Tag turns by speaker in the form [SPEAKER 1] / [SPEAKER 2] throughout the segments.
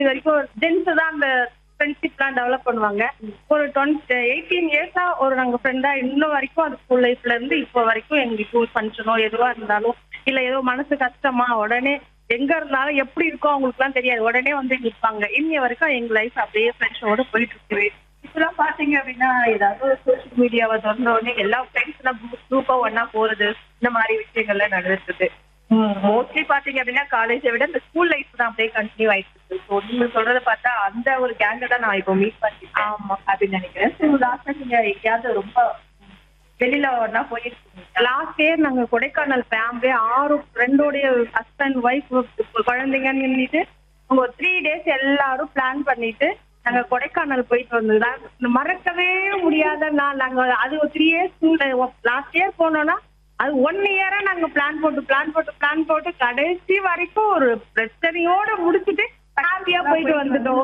[SPEAKER 1] இது வரைக்கும் ஜென்ஸ் தான் அந்த ஃப்ரெண்ட்ஷிப்லாம் டெவலப் பண்ணுவாங்க ஒரு டுவெண்ட்டி எயிட்டீன் இயர்ஸா ஒரு நாங்க ஃப்ரெண்டா இன்னும் வரைக்கும் அது ஸ்கூல் லைஃப்ல இருந்து இப்போ வரைக்கும் எங்களுக்கு ஃபங்க்ஷனோ எதுவா இருந்தாலும் இல்ல ஏதோ மனசு கஷ்டமா உடனே எங்க இருந்தாலும் எப்படி இருக்கோ அவங்களுக்குலாம் தெரியாது உடனே வந்து நிற்பாங்க இன்னைய வரைக்கும் எங்க லைஃப் அப்படியே ஃப்ரெண்ட்ஸோட போயிட்டு இருக்குது
[SPEAKER 2] இப்பெல்லாம் பாத்தீங்க அப்படின்னா ஏதாவது ஒரு சோஷியல் மீடியாவை திறந்த உடனே எல்லா ஃப்ரெண்ட்ஸ் எல்லாம் குரூப்பா ஒன்னா போறது இந்த மாதிரி விஷயங்கள்லாம் நடந்துட்டு இருக்கு மோஸ்ட்லி பாத்தீங்க அப்படின்னா காலேஜை விட இந்த ஸ்கூல் லைஃப் தான் அப்படியே கண்டினியூ ஆயிட்டு இருக்கு ஸோ நீங்க சொல்றத பார்த்தா அந்த ஒரு கேங்க தான் நான் இப்போ மீட் பண்ணிட்டேன் ஆமா அப்படின்னு நினைக்கிறேன் ஸோ லாஸ்டா நீங்க எங்கேயாவது ரொம்ப வெளியில ஒன்னா போயிருக்கீங்க
[SPEAKER 1] லாஸ்ட் இயர் நாங்க கொடைக்கானல் ஃபேமிலி ஆறு ஃப்ரெண்டோடைய ஹஸ்பண்ட் ஒய்ஃப் குழந்தைங்கன்னு நின்றுட்டு அவங்க ஒரு த்ரீ டேஸ் எல்லாரும் பிளான் பண்ணிட்டு நாங்க கொடைக்கானல் போயிட்டு வந்தது மறக்கவே முடியாத நாள் நாங்க அது ஒரு த்ரீ இயர்ஸ் லாஸ்ட் இயர் போனோம்னா அது ஒன் இயரா நாங்க பிளான் போட்டு பிளான் போட்டு பிளான் போட்டு கடைசி வரைக்கும் ஒரு பிரச்சனையோட முடிச்சுட்டு ஹாப்பியா போயிட்டு வந்துட்டோம்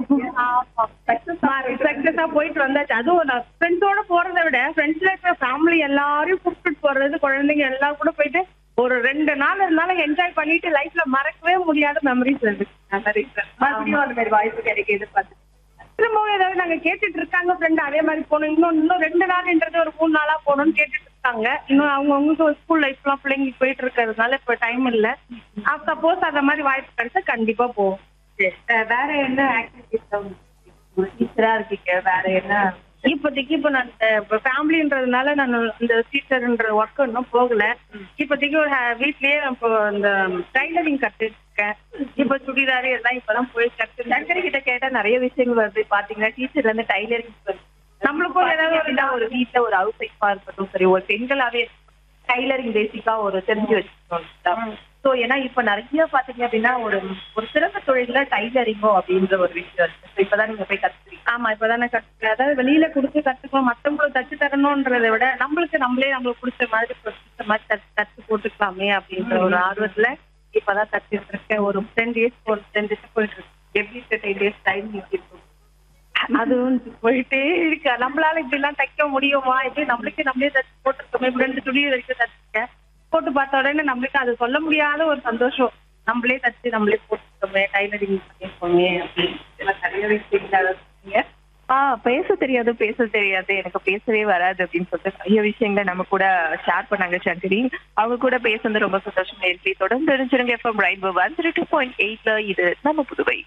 [SPEAKER 1] சக்சஸா போயிட்டு வந்தாச்சு அதுவும் நான் ஃப்ரெண்ட்ஸோட போறதை விட ஃப்ரெண்ட்ஸ்ல இருக்கிற ஃபேமிலி எல்லாரையும் கூப்பிட்டு போறது குழந்தைங்க எல்லாம் கூட போயிட்டு ஒரு ரெண்டு நாள் இருந்தாலும் என்ஜாய் பண்ணிட்டு லைஃப்ல மறக்கவே முடியாத மெமரிஸ் இருக்கு
[SPEAKER 2] மறுபடியும் அந்த மாதிரி வாய்ப்பு கிடைக்க எதிர்பார்த்து
[SPEAKER 1] திரும்பவும் ஏதாவது நாங்க கேட்டுட்டு இருக்காங்க ஃப்ரெண்ட் அதே மாதிரி போகணும் இன்னும் இன்னும் ரெண்டு நாள்ன்றது ஒரு மூணு நாளா போகணும்னு கேட்டுட்டு இருக்காங்க இன்னும் அவங்க அவங்களுக்கு ஸ்கூல் லைஃப்லாம் பிள்ளைங்களுக்கு போயிட்டு இருக்கிறதுனால இப்ப டைம் இல்ல சப்போஸ் அந்த மாதிரி வாய்ப்பு கிடைச்சா கண்டிப்பா போவோம்
[SPEAKER 2] வேற என்ன ஆக்டிவிட்டிஸ் டீச்சரா இருக்கீங்க வேற என்ன
[SPEAKER 1] இப்போதைக்கு இப்போ நான் இந்த ஃபேமிலின்றதுனால நான் இந்த டீச்சர்ன்ற ஒர்க் இன்னும் போகல இப்போதைக்கு ஒரு ஹ- வீட்லயே இப்போ இந்த டைலரிங் கத்துருக்கேன் இப்போ சுடிதார் எல்லாம் இப்பதான் போய் கத்து
[SPEAKER 2] சங்கரி கிட்ட கேட்டா நிறைய விஷயங்கள் வருது பாத்தீங்கன்னா டீச்சர்ல இருந்து டைலரிங்
[SPEAKER 1] நம்மளுக்கும் ஏதாவது ஒரு
[SPEAKER 2] ஏதாவது ஒரு வீட்ல ஒரு ஹவுஸ் ஒய்ஃபா இருக்கட்டும் சரி ஒரு பெண்களாவே டைலரிங் பேசிக்கா ஒரு தெரிஞ்சு வச்சுக்கணும் சோ ஏன்னா இப்ப நிறைய பாத்தீங்க அப்படின்னா ஒரு ஒரு சிறந்த தொழில்ல டைலரிங்கோ அப்படின்ற ஒரு விஷயம் இருக்கு So, இப்பதான் நீங்க போய் கத்துக்கிறீங்க
[SPEAKER 1] ஆமா இப்பதானே கத்துக்கிறேன் அதாவது வெளியில கொடுத்து கத்துக்கலாம் மத்தவங்களுக்கு தச்சு தரணும்ன்றதை விட நம்மளுக்கு நம்மளே நம்மளுக்கு பிடிச்ச மாதிரி பிடிச்ச மாதிரி தச்சு தச்சு போட்டுக்கலாமே அப்படின்ற ஒரு ஆர்வத்துல இப்பதான் தச்சுட்டு இருக்கேன் ஒரு டென் டேஸ் ஒரு டென் டேஸ் போயிட்டு இருக்கு
[SPEAKER 2] எப்படி டென் டேஸ் டைம் இருக்கும்
[SPEAKER 1] அதுவும் போயிட்டே இருக்கு நம்மளால இப்படி எல்லாம் தைக்க முடியுமா எப்படி நம்மளுக்கு நம்மளே தச்சு போட்டுருக்கோமே இப்ப ரெண்டு துணி வரைக்கும் தச்சிருக்கேன் போட்டு பார்த்த உடனே நம்மளுக்கு அது சொல்ல முடியாத ஒரு சந்தோஷம் நம்மளே தச்சு நம்மளே போட்டுருக்கோமே டைலரிங் பண்ணிருக்கோமே அப்படின்னு
[SPEAKER 2] இதெல்லாம் நிறைய விஷயங்கள் இருக்கீங்க ஆ பேச தெரியாது பேச தெரியாது எனக்கு பேசவே வராது அப்படின்னு சொல்லிட்டு நிறைய விஷயங்கள் நம்ம கூட ஷேர் பண்ணாங்க சங்கரி அவங்க கூட பேசுனது ரொம்ப சந்தோஷமா இருக்கு தொடர்ந்து தெரிஞ்சிருங்க FM right one three two point எயிட்ல இது நம்ம புதுவை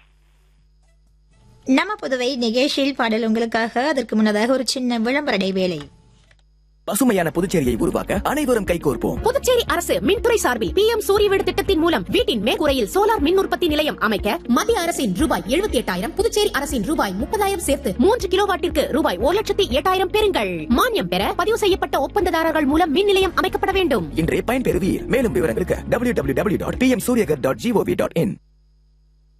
[SPEAKER 3] நம்ம புதுவை நிகழ்ச்சியில் பாடல் உங்களுக்காக அதற்கு முன்னதாக ஒரு சின்ன விளம்பர இடைவேளை
[SPEAKER 4] பசுமையான புதுச்சேரியை உருவாக்க அனைவரும் கைகோர்ப்போம்
[SPEAKER 5] புதுச்சேரி அரசு மின்துறை சார்பில் பி எம் சூரிய வீடு திட்டத்தின் மூலம் வீட்டின் மேற்கூரையில் சோலார் மின் உற்பத்தி நிலையம் அமைக்க மத்திய அரசின் ரூபாய் எழுபத்தி எட்டாயிரம் புதுச்சேரி அரசின் ரூபாய் முப்பதாயிரம் சேர்த்து மூன்று கிலோவாட்டிற்கு ரூபாய் ஒரு லட்சத்தி எட்டாயிரம் பெறுங்கள் மானியம் பெற பதிவு செய்யப்பட்ட ஒப்பந்ததாரர்கள் மூலம் மின் நிலையம் அமைக்கப்பட வேண்டும்
[SPEAKER 4] இன்றே பயன்பெறுவீர் மேலும் விவரங்களுக்கு www.pmsuryagar.gov.in